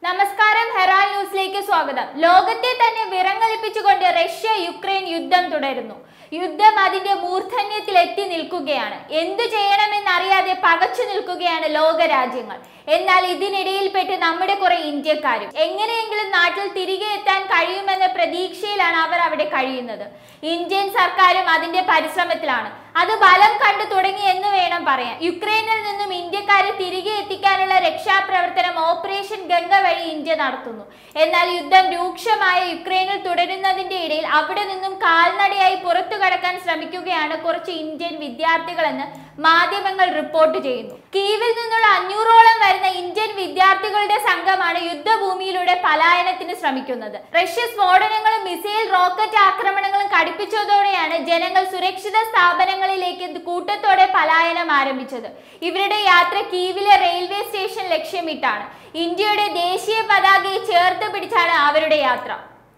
നമസ്കാരം ഹെറാൾ ന്യൂസിലേക്ക് സ്വാഗതം ലോകത്തെ തന്നെ വിറങ്ങലിപ്പിച്ചുകൊണ്ട് റഷ്യ യുക്രൈൻ യുദ്ധം തുടരുന്നു യുദ്ധം അതിന്റെ മൂർധന്യത്തിൽ എത്തി നിൽക്കുകയാണ് എന്തു ചെയ്യണമെന്നറിയാതെ പകച്ചു നിൽക്കുകയാണ് ലോകരാജ്യങ്ങൾ എന്നാൽ ഇതിനിടയിൽപ്പെട്ട് നമ്മുടെ കുറെ ഇന്ത്യക്കാരും എങ്ങനെയെങ്കിലും നാട്ടിൽ തിരികെ എത്താൻ കഴിയുമെന്ന പ്രതീക്ഷയിലാണ് അവർ അവിടെ കഴിയുന്നത് ഇന്ത്യൻ സർക്കാരും അതിന്റെ പരിശ്രമത്തിലാണ് അത് ബലം കണ്ടു തുടങ്ങി എന്ന് വേണം പറയാൻ യുക്രൈനിൽ നിന്നും ഇന്ത്യക്കാരെ തിരികെ എത്തിക്കാനുള്ള രക്ഷാപ്രവർത്തനം ഓപ്പറേഷൻ ഗംഗ വഴി ഇന്ത്യ നടത്തുന്നു എന്നാൽ യുദ്ധം രൂക്ഷമായ യുക്രൈനിൽ തുടരുന്നതിന്റെ ഇടയിൽ അവിടെ നിന്നും കാൽനടയായി പുറത്തു കടക്കാൻ ശ്രമിക്കുകയാണ് കുറച്ച് ഇന്ത്യൻ വിദ്യാർത്ഥികളെന്ന് മാധ്യമങ്ങൾ റിപ്പോർട്ട് ചെയ്യുന്നു കീവിൽ നിന്നുള്ള അഞ്ഞൂറോളം വരുന്ന ഇന്ത്യൻ വിദ്യാർത്ഥികളുടെ സംഘമാണ് യുദ്ധഭൂമിയിലൂടെ പലായനത്തിന് ശ്രമിക്കുന്നത് റഷ്യ സ്ഫോടനങ്ങളും മിസൈൽ റോക്കറ്റ് ആക്രമണങ്ങളും കടുപ്പിച്ചതോടെയാണ് ജനങ്ങൾ സുരക്ഷിത സ്ഥാപനങ്ങളിലേക്ക് കൂട്ടത്തോടെ പലായനം ആരംഭിച്ചത് ഇവരുടെ യാത്ര കീവിലെ റെയിൽവേ സ്റ്റേഷൻ ലക്ഷ്യമിട്ടാണ് ഇന്ത്യയുടെ ദേശീയ പതാകയെ ചേർത്ത് പിടിച്ചാണ് അവരുടെ യാത്ര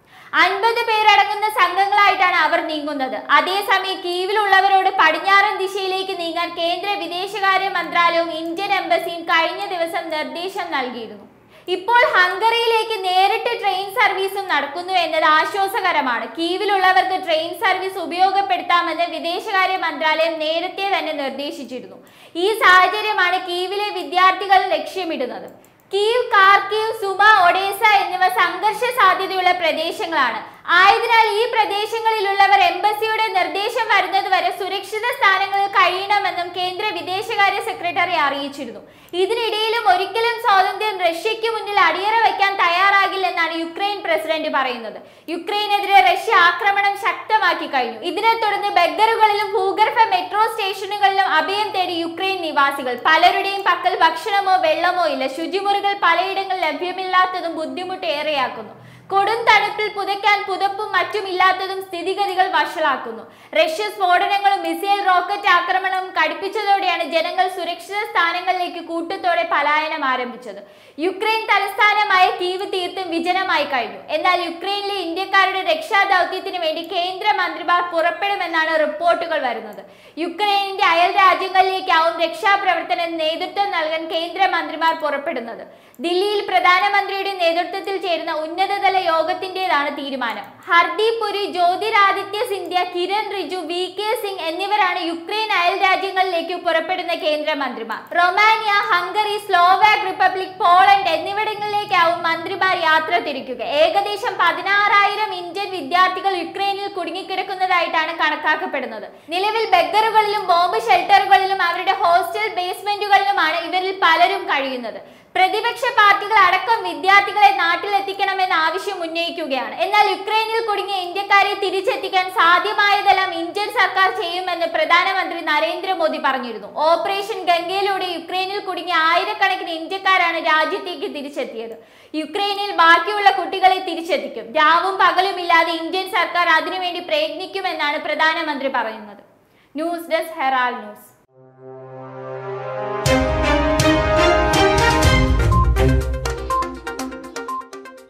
അൻപത് പേരടങ്ങുന്ന സംഘങ്ങളായിട്ടാണ് അവർ നീങ്ങുന്നത് അതേസമയം കീവിലുള്ളവരോട് പടിഞ്ഞാറൻ ദിശയിലേക്ക് നീങ്ങാൻ കേന്ദ്ര വിദേശകാര്യ മന്ത്രാലയവും ഇന്ത്യൻ എംബസിയും കഴിഞ്ഞ ദിവസം നിർദ്ദേശം നൽകിയിരുന്നു ഇപ്പോൾ ഹംഗറിയിലേക്ക് നേരിട്ട് ട്രെയിൻ സർവീസും നടക്കുന്നു എന്നത് ആശ്വാസകരമാണ് കീവിലുള്ളവർക്ക് ട്രെയിൻ സർവീസ് ഉപയോഗപ്പെടുത്താമെന്ന് വിദേശകാര്യ മന്ത്രാലയം നേരത്തെ തന്നെ നിർദ്ദേശിച്ചിരുന്നു ഈ സാഹചര്യമാണ് കീവിലെ വിദ്യാർത്ഥികൾ ലക്ഷ്യമിടുന്നത് കീവ് കാർക്കീവ് സുമ ഒഡേസ എന്നിവ സംഘർഷ സാധ്യതയുള്ള പ്രദേശങ്ങളാണ് ആയതിനാൽ ഈ പ്രദേശങ്ങളിലുള്ളവർ എംബസിയുടെ നിർദ്ദേശം വരുന്നത് വരെ സുരക്ഷിത സ്ഥാനങ്ങളിൽ കഴിയണമെന്നും കേന്ദ്ര വിദേശകാര്യ സെക്രട്ടറി അറിയിച്ചിരുന്നു ഇതിനിടയിലും ഒരിക്കലും സ്വാതന്ത്ര്യം റഷ്യയ്ക്ക് മുന്നിൽ അടിയറ വയ്ക്കാൻ തയ്യാറാകില്ലെന്നാണ് യുക്രൈൻ പ്രസിഡന്റ് പറയുന്നത് യുക്രൈനെതിരെ റഷ്യ ആക്രമണം ശക്തമാക്കി കഴിഞ്ഞു ഇതിനെ തുടർന്ന് ബെഗറുകളിലും ഭൂഗർഭ മെട്രോ സ്റ്റേഷനുകളിലും അഭയം തേടി യുക്രൈൻ നിവാസികൾ പലരുടെയും പക്കൽ ഭക്ഷണമോ വെള്ളമോ ഇല്ല ശുചിമുറികൾ പലയിടങ്ങളിൽ ലഭ്യമില്ലാത്തതും ബുദ്ധിമുട്ട് ഏറെയാക്കുന്നു കൊടും തണുപ്പിൽ പുതയ്ക്കാൻ പുതപ്പും മറ്റുമില്ലാത്തതും സ്ഥിതിഗതികൾ വഷളാക്കുന്നു റഷ്യ സ്ഫോടനങ്ങളും മിസൈൽ റോക്കറ്റ് ആക്രമണവും കടുപ്പിച്ചതോടെയാണ് ജനങ്ങൾ സുരക്ഷിത സ്ഥാനങ്ങളിലേക്ക് കൂട്ടത്തോടെ പലായനം ആരംഭിച്ചത് യുക്രൈൻ തലസ്ഥാനമായ കീവ് തീർത്തും വിജനമായി കഴിഞ്ഞു എന്നാൽ യുക്രൈനിലെ ഇന്ത്യക്കാരുടെ രക്ഷാ ദൗത്യത്തിന് വേണ്ടി കേന്ദ്ര മന്ത്രിമാർ പുറപ്പെടുമെന്നാണ് റിപ്പോർട്ടുകൾ വരുന്നത് യുക്രൈനിന്റെ അയൽ രാജ്യങ്ങളിലേക്കാവും രക്ഷാപ്രവർത്തനം നേതൃത്വം നൽകാൻ കേന്ദ്ര മന്ത്രിമാർ പുറപ്പെടുന്നത് ദില്ലിയിൽ പ്രധാനമന്ത്രിയുടെ നേതൃത്വത്തിൽ ചേരുന്ന ഉന്നതതല യോഗത്തിന്റേതാണ് തീരുമാനം ഹർദീപ് പുരി ജ്യോതിരാദിത്യ സിന്ധ്യ കിരൺ റിജു വി കെ സിംഗ് എന്നിവരാണ് യുക്രൈൻ അയൽ രാജ്യങ്ങളിലേക്ക് പുറപ്പെടുന്ന കേന്ദ്രമന്ത്രിമാർ Romania Hungary Slovak Republic Poland എന്നിവിടങ്ങളിലേക്കാവും മന്ത്രിമാർ യാത്ര തിരിക്കുക ഏകദേശം പതിനാറായിരം ഇന്ത്യൻ വിദ്യാർത്ഥികൾ യുക്രൈനിൽ കുടുങ്ങിക്കിടക്കുന്നതായിട്ടാണ് കണക്കാക്കപ്പെടുന്നത് നിലവിൽ ബെഗറുകളിലും ബോംബ് ഷെൽട്ടറുകളിലും അവരുടെ ഹോസ്റ്റൽ ബേസ്മെന്റുകളിലുമാണ് ഇവരിൽ പലരും കഴിയുന്നത് പ്രതിപക്ഷ പാർട്ടികൾ അടക്കം വിദ്യാർത്ഥികളെ നാട്ടിലെത്തിക്കണമെന്ന ആവശ്യം ഉന്നയിക്കുകയാണ് എന്നാൽ യുക്രൈനിൽ കുടുങ്ങിയ ഇന്ത്യക്കാരെ തിരിച്ചെത്തിക്കാൻ സാധ്യമായതെല്ലാം ഇന്ത്യൻ സർക്കാർ ചെയ്യുമെന്ന് പ്രധാനമന്ത്രി നരേന്ദ്രമോദി പറഞ്ഞിരുന്നു ഓപ്പറേഷൻ ഗംഗയിലൂടെ യുക്രൈനിൽ കുടുങ്ങിയ ആയിരക്കണക്കിന് ഇന്ത്യക്കാരാണ് രാജ്യത്തേക്ക് തിരിച്ചെത്തിയത് യുക്രൈനിൽ ബാക്കിയുള്ള കുട്ടികളെ തിരിച്ചെത്തിക്കും രാവും പകലുമില്ലാതെ ഇന്ത്യൻ സർക്കാർ അതിനുവേണ്ടി പ്രയത്നിക്കുമെന്നാണ് പ്രധാനമന്ത്രി പറയുന്നത് ന്യൂസ് ഡെസ്ക് ഹെറാൾ ന്യൂസ്